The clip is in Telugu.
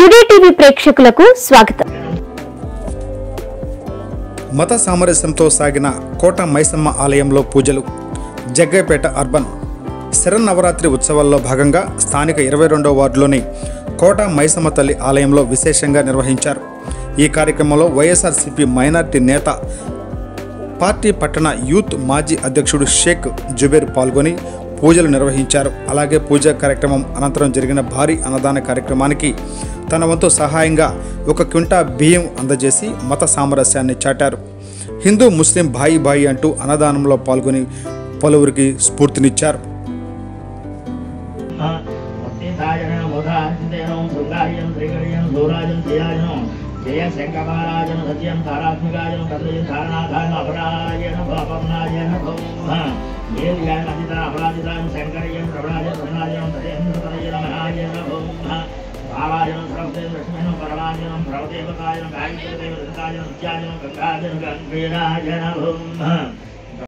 టుడే టీవీ ప్రేక్షకులకు స్వాగతం మత సామరస్యంతో సాగిన కోట మైసమ్మ ఆలయంలో పూజలు జగ్గైపేట అర్బన్ శరన్నవరాత్రి ఉత్సవాల్లో భాగంగా స్థానిక ఇరవై రెండవ వార్డులోని కోట మైసమ్మ తల్లి ఆలయంలో విశేషంగా నిర్వహించారు ఈ కార్యక్రమంలో వైఎస్ఆర్సీపీ మైనార్టీ నేత పార్టీ పట్టణ యూత్ మాజీ అధ్యక్షుడు షేక్ జుబేర్ పాల్గొని పూజలు నిర్వహించారు అలాగే పూజా కార్యక్రమం అనంతరం జరిగిన భారీ అన్నదాన కార్యక్రమానికి తన వంతు సహాయంగా ఒక క్వింటా బియ్యం అందజేసి మత సామరస్యాన్ని చాటారు హిందూ ముస్లిం భాయి భాయి అంటూ అన్నదానంలో పాల్గొని పలువురికి స్ఫూర్తినిచ్చారు ముక్తిదాయనం ముదాంతేనం శృంగార్యం శ్రీగర్యం సూరాజం శ్రీరాజనం జయ శంకమారాజన సత్యం తారాత్మికాజనం కదలియం ధారణాధారణ అపరాజన పాపన్నాజన ఏలియాన్ అజిత అపరాజితాన్ శంకర్యం రమణాజన రమణాజనం తదేంద్ర తదయన మహాజన భావాజనం సర్వదేవ లక్ష్మీనం పరమాజనం భ్రవదేవకాజనం గాయత్రీదేవ ఋతాజనం నిత్యాజనం గంగాజనం గంభీరాజన